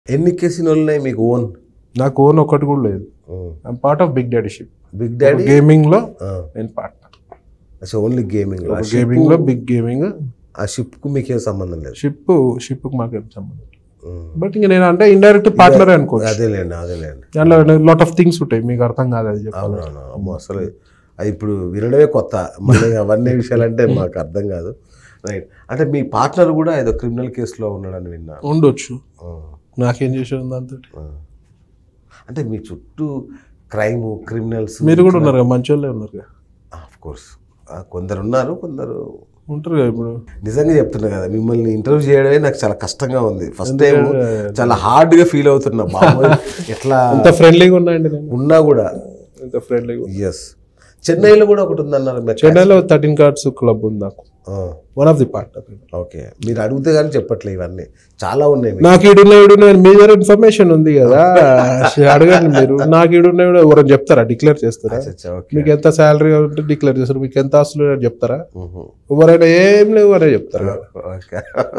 ఎన్ని కేసినోలు ఉన్నాయి మీకు ఓన్ నాకు ఓన్ ఒకటి కూడా లేదు I'm part of Big Daddy ship Big Daddy gaming లో నేను పార్ట్నర్ అసలు ఓన్లీ గేమింగ్ గేమింగ్ లో బిగ్ గేమింగ్ ఆ షిప్ కు మీకు ఏం సంబంధం లేదు షిప్ షిప్ కి మాకేం సంబంధం ఉమ్. బట్ ఇంకా నేను అంటే ఇండైరెక్ట్ పార్ట్నర్ అనుకోవచ్చు అదేలేండి అదేలేండి దాంట్లో లాట్ ఆఫ్ థింగ్స్ ఉంటాయి మీకు అర్థం కాదు అది చెప్పాలి అవునవును అమ్మో అసలు అది ఇప్పుడు వినడమే కొత్త మళ్ళీ అవన్నీ విషయాలంటే మాకు అర్థం కాదు రైట్ అంటే మీ పార్ట్నర్ కూడా ఏదో క్రిమినల్ కేసులో ఉన్నాడని విన్నా ఉండొచ్చు ఆ, నాకేం చేసేది దాంతో ఆ. అంటే మీ చుట్టూ క్రైమ్ క్రిమినల్స్ మీరు కూడా ఉన్నారు కదా మంచి వాళ్ళే ఉన్నారు కదా ఆఫ్ కోర్స్ కొందరు ఉన్నారు కొందరు ఉంటారు కదా ఇప్పుడు నిజంగా చెప్తున్నా కదా మిమ్మల్ని ఇంటర్వ్యూ చేయడమే నాకు చాలా కష్టంగా ఉంది ఫస్ట్ టైం చాలా హార్డ్ గా ఫీల్ అవుతున్నా బాబోయ్ ఎట్లా ఎంత ఫ్రెండ్లీగా ఉన్నాయండి నేను ఉన్నా కూడా ఎంత ఫ్రెండ్లీగా ఎస్ చెన్నైలో కూడా ఒకటి ఉందన్నారు మీరు చెన్నైలో థర్టీన్ కార్డ్స్ క్లబ్ ఉంది నాకు ఆ, one of the partner okay మీరు అడిగితే కానీ చెప్పట్లే ఇవన్నీ చాలా ఉన్నాయి మీకు. నాకు ఈడున్న ఈడున్న మీ దగ్గర ఇన్ఫర్మేషన్ ఉంది కదా అడగండి మీరు నాకు ఈడున్న ఈడు ఎవరైనా చెప్తారా డిక్లేర్ చేస్తారా అచ్చా, అచ్చా, ఓకే మీకు ఎంత శాలరీ ఉంటే డిక్లేర్ చేస్తారు మీకు ఎంత ఆస్తులు ఉన్నాయో చెప్తారా మ్హూ. ఎవరైనా ఏం లేవు అనే చెప్తారు ఓకే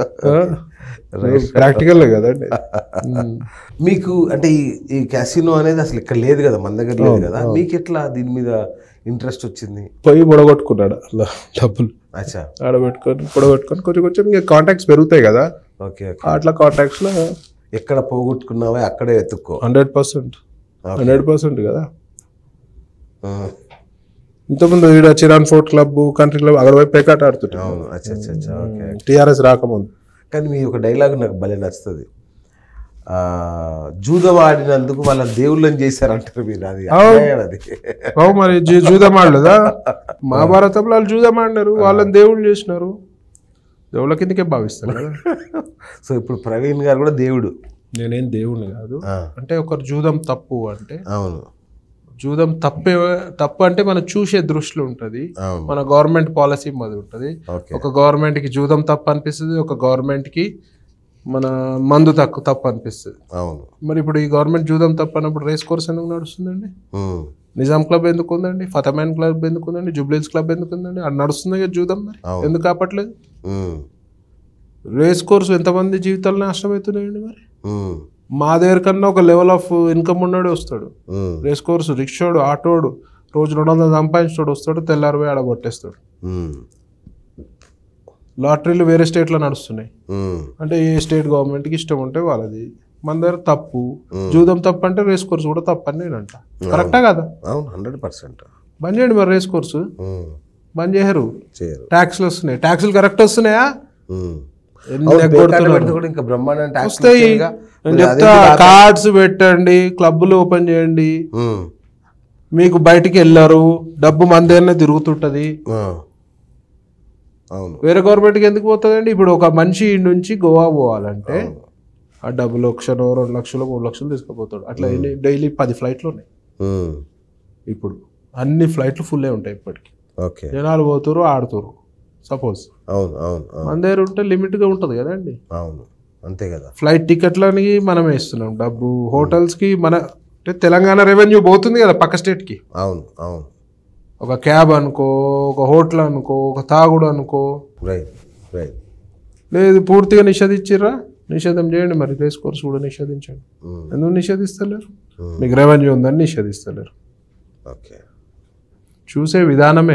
ప్రాక్టికల్ కదండి ఉమ్. మీకు అంటే ఈ ఈ క్యాసినో అనేది అసలు ఇక్కడ లేదు కదా మన దగ్గర లేదు కదా మీకు ఎట్లా దీని మీద ఇంట్రెస్ట్ వచ్చింది పోయి పొడగొట్టుకున్నాడు అలా డబ్బులు అచ్చా ఆడబెట్టుకొని పొడగొట్టుకొని కొంచెం కొంచెం ఇంకా కాంటాక్ట్స్ పెరుగుతాయి కదా ఓకే ఓకే అట్లా కాంటాక్ట్స్ లో ఎక్కడ పోగొట్టుకున్నావో అక్కడే ఎత్తుక్కో హండ్రెడ్ పర్సెంట్ హండ్రెడ్ పర్సెంట్ కదా ఆ, ఇంతకుముందు ఈడ Chiran fort club country club అక్కడ పోయి పేకాట ఆడుతుంటాం అవును అచ్చా అచ్చా అచ్చా ఓకే టీఆర్ఎస్ రాకముందు కానీ మీ ఒక డైలాగ్ నాకు భలే నచ్చుతుంది ఆ, జూదం ఆడినందుకు వాళ్ళ దేవుళ్ళని చేశారంటారు మీరు అది అన్యాయం అది ఓ మరి జూ- జూదం ఆడలేదా మహాభారతంలో వాళ్ళు జూదం ఆడినారు వాళ్ళని దేవుళ్ళు చేసినారు దేవుళ్ళ కిందకే భావిస్తారు కదా సో ఇప్పుడు ప్రవీణ్ గారు కూడా దేవుడు నేనేం దేవుణ్ణి కాదు ఆ, అంటే ఒకరు జూదం తప్పు అంటే అవును జూదం తప్పే తప్పు అంటే మనం చూసే దృష్టిలో ఉంటుంది అవును మన గవర్నమెంట్ పాలసీ అది ఉంటుంది ఓకే ఒక గవర్నమెంట్కి జూదం తప్పు అనిపిస్తుంది ఒక గవర్నమెంట్కి మన మందు తక్కువ తప్పు అనిపిస్తుంది అవును మరి ఇప్పుడు ఈ గవర్నమెంట్ జూదం తప్పు అన్నప్పుడు రేస్ కోర్స్ ఎందుకు నడుస్తుందండి ఉమ్, నిజాం క్లబ్ ఎందుకు ఉందండి ఫతమాన్ క్లబ్ ఎందుకు ఉందండి జుబ్లీస్ క్లబ్ ఎందుకు ఉందండి అది నడుస్తుంది కదా జూదం మరి అవును. ఎందుకు ఆపట్లేదు ఉమ్, రేస్ కోర్స్ ఎంతమంది జీవితాలు నాశనం అవుతున్నాయండి మరి ఉమ్, మా దగ్గర కన్నా ఒక లెవెల్ ఆఫ్ ఇన్కమ్ ఉన్నాడు వస్తాడు ఉమ్, రేస్ కోర్స్ రిక్షాడు ఆటోడు రోజు రెండు వందలు సంపాదించాడు వస్తాడు తెల్లారి పోయి ఆడగొట్టేస్తాడు ఉమ్, లాటరీలు వేరే స్టేట్లో నడుస్తున్నాయి ఉమ్, అంటే ఏ స్టేట్ గవర్నమెంట్కి ఇష్టం ఉంటే వాళ్ళది మన దగ్గర తప్పు జూదం తప్పు అంటే రేస్ కోర్స్ కూడా తప్పు అని నేను అంట కరెక్టా కదా అవును హండ్రెడ్ పర్సెంట్ బంద్ చేయండి మరి రేస్ కోర్సు బంద్ చేయరు చేయరు ట్యాక్స్లు వస్తున్నాయి ట్యాక్స్లు కరెక్ట్ వస్తున్నాయా ఉమ్. ఎన్ని అవును, పేకాట ఎగ్గొడుతున్నారు? పెడితే కూడా ఇంకా బ్రహ్మాండం ట్యాక్స్ వస్తాయి వచ్చేదిగా. నేను మరి చెప్తా అదేంటి కార్డ్స్ పెట్టండి క్లబ్లు ఓపెన్ చేయండి ఉమ్, మీకు బయటికి వెళ్ళారు డబ్బు మందేనే తిరుగుతుంటది ఆ, అవును వేరే గవర్నమెంట్కి ఎందుకు పోతుందండి ఇప్పుడు ఒక మనిషి ఈ నుంచి గోవా పోవాలంటే ఆ డబ్బు లక్షలు రెండు లక్షలు మూడు లక్షలు తీసుకుపోతాడు అట్లా ఎన్ని డైలీ పది ఫ్లైట్లు ఉన్నాయి ఉమ్, ఇప్పుడు అన్ని ఫ్లైట్లు ఫుల్లే ఉంటాయి ఇప్పటికి ఓకే జనాలు పోతారు ఆడుతారు సపోజ్ అవును అవును అవును మన దగ్గర ఉంటే లిమిట్గా ఉంటుంది కదండి అవును అంతే కదా ఫ్లైట్ టికెట్లని మనమే ఇస్తున్నాం డబ్బు హోటల్స్కి మన అంటే తెలంగాణ రెవెన్యూ పోతుంది కదా పక్క స్టేట్కి అవును అవును ఒక క్యాబ్ అనుకో ఒక హోటల్ అనుకో ఒక తాగుడు అనుకో రైట్ రైట్ లేదు పూర్తిగా నిషేధించిర్రా నిషేధం చేయండి మరి రేస్ కోర్స్ కూడా నిషేధించండి ఉమ్, ఎందుకు నిషేధిస్తలేరు ఉమ్, మీకు రెవెన్యూ ఉందని నిషేధిస్తలేరు ఓకే చూసే విధానమే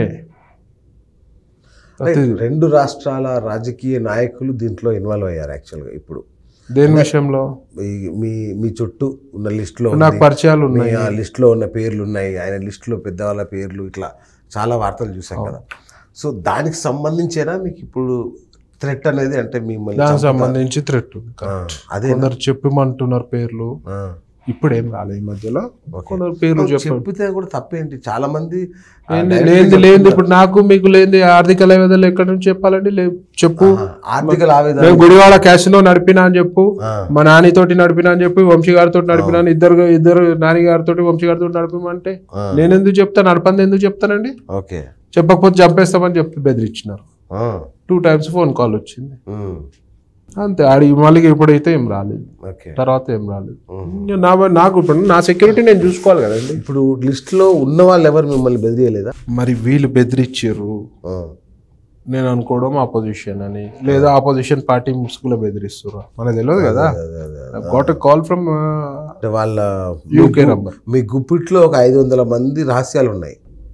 అంటే రెండు రాష్ట్రాల రాజకీయ నాయకులు దీంట్లో ఇన్వాల్వ్ అయ్యారు యాక్చువల్గా ఇప్పుడు దేని విషయంలో ఈ- మీ మీ చుట్టూ ఉన్న లిస్ట్లో నాకు పరిచయాలు ఉన్నాయి మీ ఆ లిస్ట్లో ఉన్న పేర్లు ఉన్నాయి ఆయన లిస్ట్లో పెద్దవాళ్ళ పేర్లు ఇట్లా చాలా వార్తలు చూసాం కదా సో దానికి సంబంధించేనా మీకు ఇప్పుడు థ్రెట్ అనేది అంటే మిమ్మల్ని దానికి సంబంధించి థ్రెట్ ఆ, అదే కొందరు చెప్పమంటున్నారు పేర్లు ఆ. ఇప్పుడు ఏం రాలేదు ఈ మధ్యలో కొందరు పేర్లు చెప్ప చెప్పితే కూడా తప్పేంటి చాలా మంది ఆ, ఏంది- లేనిది లేనిది ఇప్పుడు నాకు మీకు లేనిది ఆర్థిక లేవదలు ఎక్కడి నుంచి చెప్పాలండి లే చెప్పు ఆ, ఆర్థిక లావేదా నేను గుడివాడ క్యాసినో నడిపినా అని చెప్పు ఆ, మా నాని తోటి నడిపినా అని చెప్పి వంశీ గారితో నడిపినా అని ఇద్దరు ఇద్దరు నాని గారితో వంశీ గారితో నడిపిమంటే ఆ. నేను ఎందుకు చెప్తా నడపంది ఎందుకు చెప్తానండి ఓకే చెప్పకపోతే చంపేస్తామని చెప్పి బెదిరించినారు ఆ, టూ టైమ్స్ ఫోన్ కాల్ వచ్చింది ఉమ్, అంతే ఆడి మళ్ళీ ఇప్పుడైతే ఏం రాలేదు ఓకే తర్వాత ఏం రాలేదు ఉమ్. ఇంకా నా నాకు ఇప్పుడు నా సెక్యూరిటీ నేను చూసుకోవాలి కదండి ఇప్పుడు లిస్ట్లో ఉన్న వాళ్ళు ఎవరు మిమ్మల్ని బెదిరియలేదా మరి వీళ్ళు బెదిరించారు ఆ, నేను అనుకోవడం ఆపోజిషన్ అని లేదా ఆపోజిషన్ పార్టీ ముసుగులో బెదిరిస్తున్నారు మనకు తెలియదు కదా అదే, అదే. గాట్ కాల్ ఫ్రమ్ అంటే వాళ్ళ యూకే నంబర్ మీ గుప్పిట్లో ఒక ఐదు వందల మంది రహస్యాలు ఉన్నాయి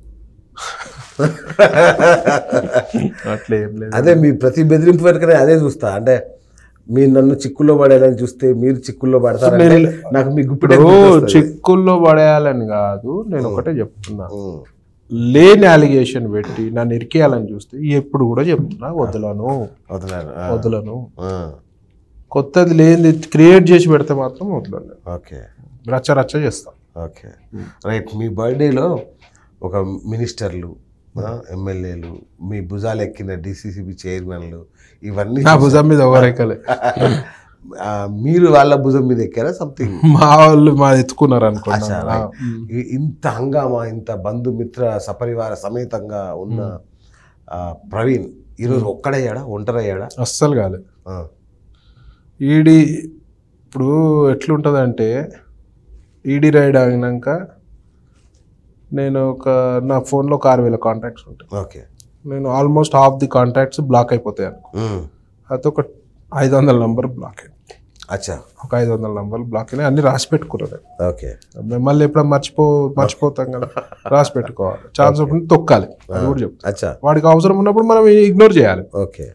అట్లా ఏం లేదు అదే మీ ప్రతి బెదిరింపు వెనుకనే అదే చూస్తా అంటే మీరు నన్ను చిక్కుల్లో పడేయాలని చూస్తే మీరు చిక్కుల్లో పడతారంటే నాకు మీ గుప్పిటే ఇప్పుడు చిక్కుల్లో పడేయాలని కాదు నేను ఒకటే చెప్తున్నా ఉమ్, లేని అలిగేషన్ పెట్టి నన్ను ఇరికేయాలని చూస్తే ఎప్పుడు కూడా చెప్తున్నా వదలను వదలాను ఆ, వదలను ఆ, కొత్తది లేనిది క్రియేట్ చేసి పెడితే మాత్రం వదలను ఓకే రచ్చ రచ్చ చేస్తాం ఓకే రైట్ మీ బర్త్డేలో ఒక మినిస్టర్లు ఆ, ఎమ్మెల్యేలు మీ భుజాలు ఎక్కిన డిసిసిబి చైర్మన్లు ఇవన్నీ నా భుజం మీద ఎవరెక్కలే ఆ, మీరు వాళ్ళ భుజం మీద ఎక్కారా సంథింగ్ మా వాళ్ళు మా ఎత్తుకున్నారు అనుకున్నా ఇంత హంగామా ఇంత బంధుమిత్ర సపరివార సమేతంగా ఉన్న ఆ, ప్రవీణ్ ఈరోజు ఒక్కడయ్యాడా ఒంటరయ్యాడా అస్సలు కాలేదు ఆ, ఈడీ ఇప్పుడు ఎట్లుంటుందంటే ఈడీ రైడ్ ఆగినాక నేను ఒక నా ఫోన్లో ఒక ఆరు వేల కాంటాక్ట్స్ ఉంటాయి ఓకే నేను almost half the contacts block అయిపోతాయి అనుకో ఉమ్, అయితే ఒక ఐదు వందల నంబర్ బ్లాక్ అయింది అచ్చా ఒక ఐదు వందల నంబర్లు బ్లాక్ అయినాయి అన్ని రాసి పెట్టుకున్నాను ఓకే మళ్ళీ ఎప్పుడైనా మర్చిపో మర్చిపోతాం కదా రాసి పెట్టుకోవాలి ఛాన్స్ అప్పుడు తొక్కాలి అది కూడా చెప్తాను అచ్చా వాడికి అవసరం ఉన్నప్పుడు మనం ఇగ్నోర్ చేయాలి ఓకే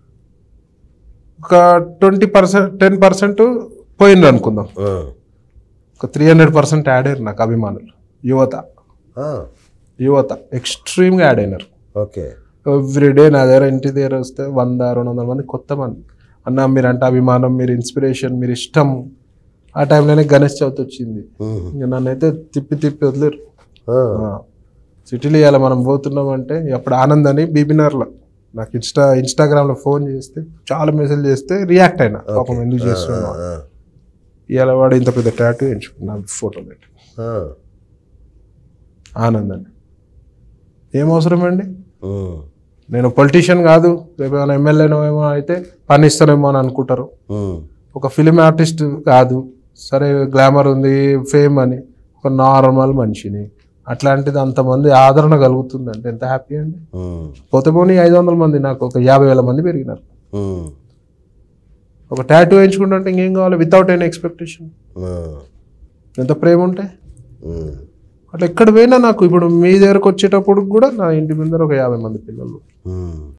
ఒక ట్వంటీ పర్సెంట్ టెన్ పర్సెంట్ పోయింది అనుకుందాం ఆ, ఒక త్రీ హండ్రెడ్ పర్సెంట్ యాడ్ అయ్యారు నాకు అభిమానులు యువత ఆ, యువత ఎక్స్ట్రీమ్గా యాడ్ అయినారు ఓకే ఎవ్రీడే నా దగ్గర ఇంటి దగ్గర వస్తే వంద రెండు వందల మంది కొత్త మంది అన్న మీరంటే అభిమానం మీరు ఇన్స్పిరేషన్ మీరు ఇష్టం ఆ టైంలోనే గణేష్ చవితి వచ్చింది ఉమ్, ఇంకా నన్నైతే తిప్పి తిప్పి వదిలేరు ఆ, సిటీలో ఇవాళ మనం పోతున్నామంటే అప్పుడు ఆనంద్ అని బీబీనర్లో నాకు ఇన్స్టా ఇన్స్టాగ్రామ్లో ఫోన్ చేస్తే చాలా మెసేజ్ చేస్తే రియాక్ట్ అయినా పాపం ఎందుకు చేస్తున్నావు ఆ, ఇవాళ వాడు ఇంత పెద్ద టాటూ ఎంచుకున్నా ఫోటో పెట్టి ఆ, ఆనంద్ అని ఏం అవసరం అండి ఉమ్, నేను పొలిటీషియన్ కాదు రేపు ఏమైనా ఎమ్మెల్యేనో ఏమో అయితే పని ఇస్తానేమో అని అనుకుంటారు ఉమ్, ఒక ఫిలిం ఆర్టిస్ట్ కాదు సరే గ్లామర్ ఉంది ఫేమ్ అని ఒక నార్మల్ మనిషిని అట్లాంటిది అంతమంది ఆదరణ కలుగుతుంది అంటే ఎంత హ్యాపీ అండి ఉమ్, పోతే పోనీ ఐదు వందల మంది నాకు ఒక యాభై వేల మంది పెరిగినారు ఉమ్, ఒక టాటూ వేయించుకుంటుంటే ఇంకేం కావాలి వితౌట్ ఎనీ ఎక్స్పెక్టేషన్ ఆ, ఎంత ప్రేమ ఉంటే ఉమ్, అట్లా ఎక్కడ పోయినా నాకు ఇప్పుడు మీ దగ్గరకు వచ్చేటప్పుడు కూడా నా ఇంటి ముందర ఒక యాభై మంది పిల్లలు ఉమ్.